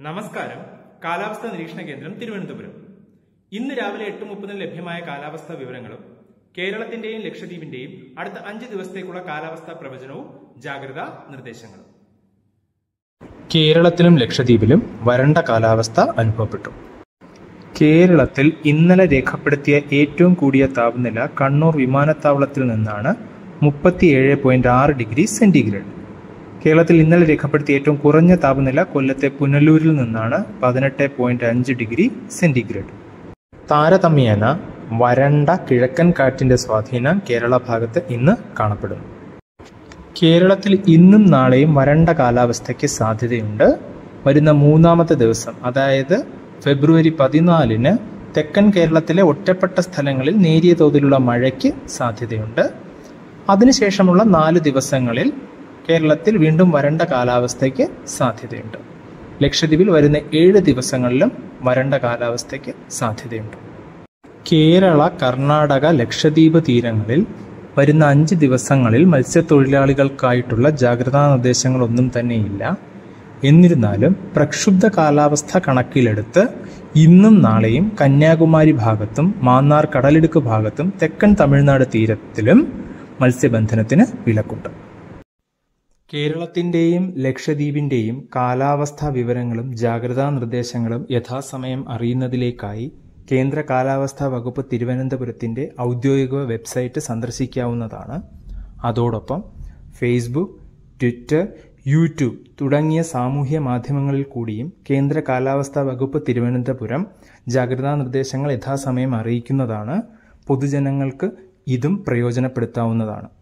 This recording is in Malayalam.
നമസ്കാരം കാലാവസ്ഥാ നിരീക്ഷണ കേന്ദ്രം തിരുവനന്തപുരം ഇന്ന് രാവിലെ എട്ട് മുപ്പതിന് ലഭ്യമായ കാലാവസ്ഥാ വിവരങ്ങളും കേരളത്തിന്റെയും ലക്ഷദ്വീപിന്റെയും അടുത്ത അഞ്ച് ദിവസത്തേക്കുള്ള കാലാവസ്ഥാ പ്രവചനവും ജാഗ്രതാ നിർദ്ദേശങ്ങളും കേരളത്തിലും ലക്ഷദ്വീപിലും വരണ്ട കാലാവസ്ഥ അനുഭവപ്പെട്ടു കേരളത്തിൽ ഇന്നലെ രേഖപ്പെടുത്തിയ ഏറ്റവും കൂടിയ താപനില കണ്ണൂർ വിമാനത്താവളത്തിൽ നിന്നാണ് മുപ്പത്തിയേഴ് പോയിന്റ് ആറ് ഡിഗ്രി സെന്റിഗ്രേഡ് കേരളത്തിൽ ഇന്നലെ രേഖപ്പെടുത്തിയ ഏറ്റവും കുറഞ്ഞ താപനില കൊല്ലത്തെ പുനലൂരിൽ നിന്നാണ് പതിനെട്ട് പോയിന്റ് അഞ്ച് ഡിഗ്രി സെന്റിഗ്രേഡ് താരതമ്യേന വരണ്ട കിഴക്കൻ കാറ്റിന്റെ സ്വാധീനം കേരള ഭാഗത്ത് ഇന്ന് കാണപ്പെടുന്നു കേരളത്തിൽ ഇന്നും നാളെയും വരണ്ട കാലാവസ്ഥയ്ക്ക് സാധ്യതയുണ്ട് വരുന്ന മൂന്നാമത്തെ ദിവസം അതായത് ഫെബ്രുവരി പതിനാലിന് തെക്കൻ കേരളത്തിലെ ഒറ്റപ്പെട്ട സ്ഥലങ്ങളിൽ നേരിയ തോതിലുള്ള മഴയ്ക്ക് സാധ്യതയുണ്ട് അതിനുശേഷമുള്ള നാല് ദിവസങ്ങളിൽ കേരളത്തിൽ വീണ്ടും വരണ്ട കാലാവസ്ഥയ്ക്ക് സാധ്യതയുണ്ട് ലക്ഷദ്വീപിൽ വരുന്ന ഏഴ് ദിവസങ്ങളിലും വരണ്ട കാലാവസ്ഥയ്ക്ക് സാധ്യതയുണ്ട് കേരള കർണാടക ലക്ഷദ്വീപ് തീരങ്ങളിൽ വരുന്ന അഞ്ച് ദിവസങ്ങളിൽ മത്സ്യത്തൊഴിലാളികൾക്കായിട്ടുള്ള ജാഗ്രതാ നിർദ്ദേശങ്ങളൊന്നും തന്നെയില്ല എന്നിരുന്നാലും പ്രക്ഷുബ്ധ കാലാവസ്ഥ കണക്കിലെടുത്ത് ഇന്നും നാളെയും കന്യാകുമാരി ഭാഗത്തും മാന്നാർ കടലിടുക്ക് ഭാഗത്തും തെക്കൻ തമിഴ്നാട് തീരത്തിലും മത്സ്യബന്ധനത്തിന് വിലക്കുണ്ട് കേരളത്തിന്റെയും ലക്ഷദ്വീപിന്റെയും കാലാവസ്ഥാ വിവരങ്ങളും ജാഗ്രതാ നിർദ്ദേശങ്ങളും യഥാസമയം അറിയുന്നതിലേക്കായി കേന്ദ്ര കാലാവസ്ഥാ വകുപ്പ് തിരുവനന്തപുരത്തിന്റെ ഔദ്യോഗിക വെബ്സൈറ്റ് സന്ദർശിക്കാവുന്നതാണ് അതോടൊപ്പം ഫേസ്ബുക്ക് ട്വിറ്റർ യൂട്യൂബ് തുടങ്ങിയ സാമൂഹ്യ മാധ്യമങ്ങളിൽ കൂടിയും കേന്ദ്ര കാലാവസ്ഥാ വകുപ്പ് തിരുവനന്തപുരം ജാഗ്രതാ നിർദ്ദേശങ്ങൾ യഥാസമയം അറിയിക്കുന്നതാണ് പൊതുജനങ്ങൾക്ക് ഇതും പ്രയോജനപ്പെടുത്താവുന്നതാണ്